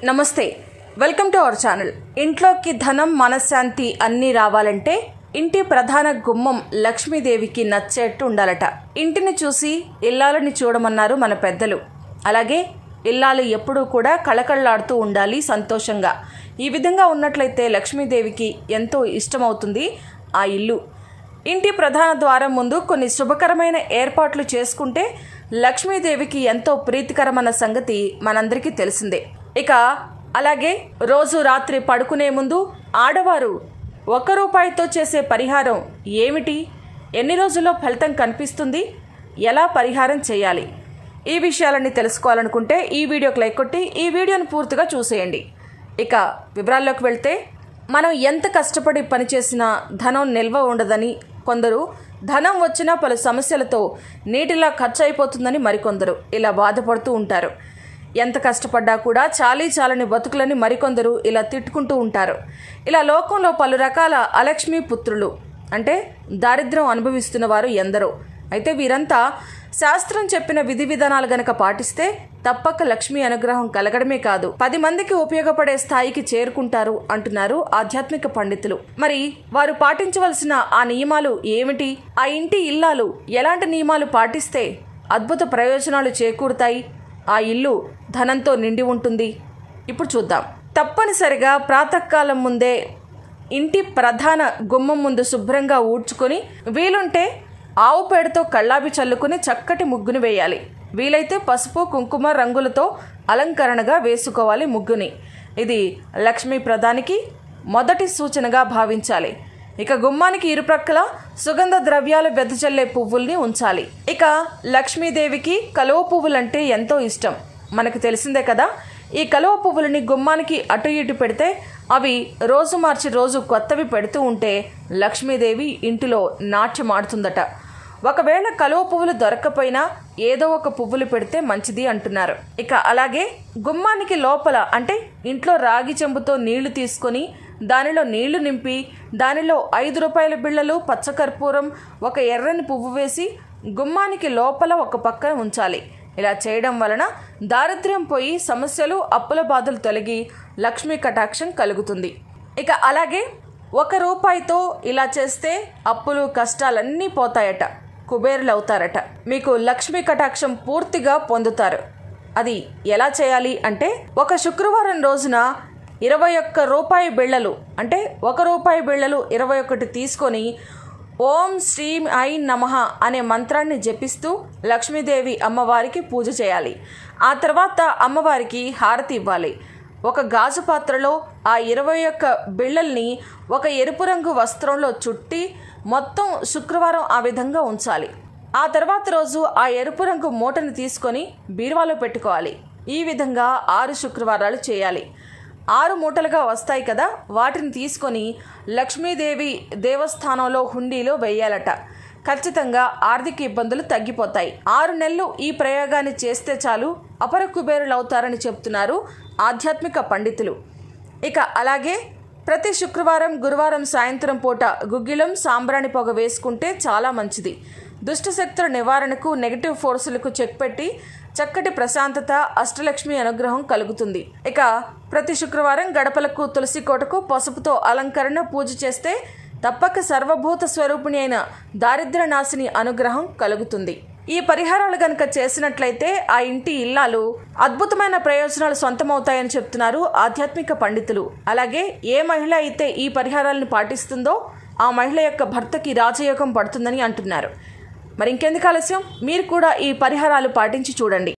నమస్తే welcome to our channel ఇంట్లోకి ధనం మనశ్శాంతి అన్నీ రావాలంటే ఇంటి ప్రధాన గుమ్మం లక్ష్మీదేవికి నచ్చేట్టు ఉండాలట ఇంటిని చూసి ఇల్లాలని చూడమన్నారు మన పెద్దలు అలాగే ఇల్లాలు ఎప్పుడూ కూడా కళకళలాడుతూ ఉండాలి సంతోషంగా ఈ విధంగా ఉన్నట్లయితే లక్ష్మీదేవికి ఎంతో ఇష్టమవుతుంది ఆ ఇల్లు ఇంటి ప్రధాన ద్వారం ముందు కొన్ని శుభకరమైన ఏర్పాట్లు చేసుకుంటే లక్ష్మీదేవికి ఎంతో ప్రీతికరమైన సంగతి మనందరికీ తెలిసిందే ఇక అలాగే రోజు రాత్రి పడుకునే ముందు ఆడవారు ఒక్క రూపాయితో చేసే పరిహారం ఏమిటి ఎన్ని రోజుల్లో ఫలితం కనిపిస్తుంది ఎలా పరిహారం చేయాలి ఈ విషయాలన్నీ తెలుసుకోవాలనుకుంటే ఈ వీడియోకి లైక్ కొట్టి ఈ వీడియోను పూర్తిగా చూసేయండి ఇక వివరాల్లోకి వెళ్తే మనం ఎంత కష్టపడి పనిచేసినా ధనం నిల్వ ఉండదని కొందరు ధనం వచ్చినా పలు సమస్యలతో నీటిలా ఖర్చు అయిపోతుందని మరికొందరు ఇలా బాధపడుతూ ఉంటారు ఎంత కష్టపడ్డా కూడా చాలీ చాలని బతుకులని మరికొందరు ఇలా తిట్టుకుంటూ ఉంటారు ఇలా లోకంలో పలు రకాల అలక్ష్మీ పుత్రులు అంటే దారిద్ర్యం అనుభవిస్తున్న వారు ఎందరో అయితే వీరంతా శాస్త్రం చెప్పిన విధి విధానాలు గనక పాటిస్తే తప్పక లక్ష్మీ అనుగ్రహం కలగడమే కాదు పది మందికి ఉపయోగపడే స్థాయికి చేరుకుంటారు అంటున్నారు ఆధ్యాత్మిక పండితులు మరి వారు పాటించవలసిన ఆ నియమాలు ఏమిటి ఆ ఇంటి ఇల్లాలు ఎలాంటి నియమాలు పాటిస్తే అద్భుత ప్రయోజనాలు చేకూరుతాయి ఆ ఇల్లు ధనంతో నిండి ఉంటుంది ఇప్పుడు చూద్దాం తప్పనిసరిగా ప్రాతకాలం ముందే ఇంటి ప్రధాన గుమ్మం ముందు శుభ్రంగా ఊడ్చుకొని వీలుంటే ఆవు పేడతో కళ్ళాబి చల్లుకుని చక్కటి ముగ్గుని వేయాలి వీలైతే పసుపు కుంకుమ రంగులతో అలంకరణగా వేసుకోవాలి ముగ్గుని ఇది లక్ష్మీ ప్రధానికి మొదటి సూచనగా భావించాలి ఇక గుమ్మానికి ఇరుప్రక్కల సుగంధ ద్రవ్యాలు వెదజల్లే పువ్వుల్ని ఉంచాలి ఇక లక్ష్మీదేవికి కలువ పువ్వులంటే ఎంతో ఇష్టం మనకు తెలిసిందే కదా ఈ కలువ పువ్వులని గుమ్మానికి అటు ఇటు పెడితే అవి రోజు మార్చి రోజు కొత్తవి పెడుతూ ఉంటే లక్ష్మీదేవి ఇంటిలో నాట్యమాడుతుందట ఒకవేళ కలువ పువ్వులు దొరక్కపోయినా ఏదో ఒక పువ్వులు పెడితే మంచిది అంటున్నారు ఇక అలాగే గుమ్మానికి లోపల అంటే ఇంట్లో రాగి చెంబుతో నీళ్లు తీసుకొని దానిలో నీళ్లు నింపి దానిలో ఐదు రూపాయల బిళ్ళలు పచ్చకర్పూరం ఒక ఎర్రని పువ్వు వేసి గుమ్మానికి లోపల ఒక పక్క ఉంచాలి ఇలా చేయడం వలన దారిద్ర్యం పోయి సమస్యలు అప్పుల బాధలు తొలగి లక్ష్మీ కటాక్షం కలుగుతుంది ఇక అలాగే ఒక రూపాయితో ఇలా చేస్తే అప్పులు కష్టాలన్నీ పోతాయట కుబేరులు అవుతారట మీకు లక్ష్మీ కటాక్షం పూర్తిగా పొందుతారు అది ఎలా చేయాలి అంటే ఒక శుక్రవారం రోజున ఇరవై ఒక్క రూపాయి బిళ్ళలు అంటే ఒక రూపాయి బిళ్ళలు ఇరవై ఒకటి తీసుకొని ఓం శ్రీం ఐ నమః అనే మంత్రాన్ని జపిస్తూ లక్ష్మీదేవి అమ్మవారికి పూజ చేయాలి ఆ తర్వాత అమ్మవారికి హారతి ఇవ్వాలి ఒక గాజు పాత్రలో ఆ ఇరవై ఒక్క బిళ్ళల్ని ఒక ఎరుపు రంగు వస్త్రంలో చుట్టి మొత్తం శుక్రవారం ఆ విధంగా ఉంచాలి ఆ తర్వాత రోజు ఆ ఎరుపు రంగు మూటని తీసుకొని బీరువాలో పెట్టుకోవాలి ఈ విధంగా ఆరు శుక్రవారాలు చేయాలి ఆరు మూటలుగా వస్తాయి కదా వాటిని తీసుకొని లక్ష్మీదేవి దేవస్థానంలో హుండీలో వేయాలట ఖచ్చితంగా ఆర్థిక ఇబ్బందులు తగ్గిపోతాయి ఆరు నెలలు ఈ ప్రయోగాన్ని చేస్తే చాలు అపర కుబేరులు అవుతారని చెప్తున్నారు ఆధ్యాత్మిక పండితులు ఇక అలాగే ప్రతి శుక్రవారం గురువారం సాయంత్రం పూట గుగ్గిలం సాంబ్రాణి పొగ వేసుకుంటే చాలా మంచిది దుష్టశక్తుల నివారణకు నెగిటివ్ ఫోర్సులకు చెక్ పెట్టి చక్కటి ప్రశాంతత అష్టలక్ష్మి అనుగ్రహం కలుగుతుంది ఇక ప్రతి శుక్రవారం గడపలకు తులసి కోటకు పసుపుతో అలంకరణ పూజ చేస్తే తప్పక సర్వభూత స్వరూపిణి అయిన దారిద్ర్య నాశిని అనుగ్రహం కలుగుతుంది ఈ పరిహారాలు గనుక చేసినట్లయితే ఆ ఇంటి ఇల్లాలు అద్భుతమైన ప్రయోజనాలు సొంతమవుతాయని చెప్తున్నారు ఆధ్యాత్మిక పండితులు అలాగే ఏ మహిళ అయితే ఈ పరిహారాలను పాటిస్తుందో ఆ మహిళ యొక్క భర్తకి రాజయోగం పడుతుందని అంటున్నారు మరి ఇంకెందుకు ఆలస్యం మీరు కూడా ఈ పరిహారాలు పాటించి చూడండి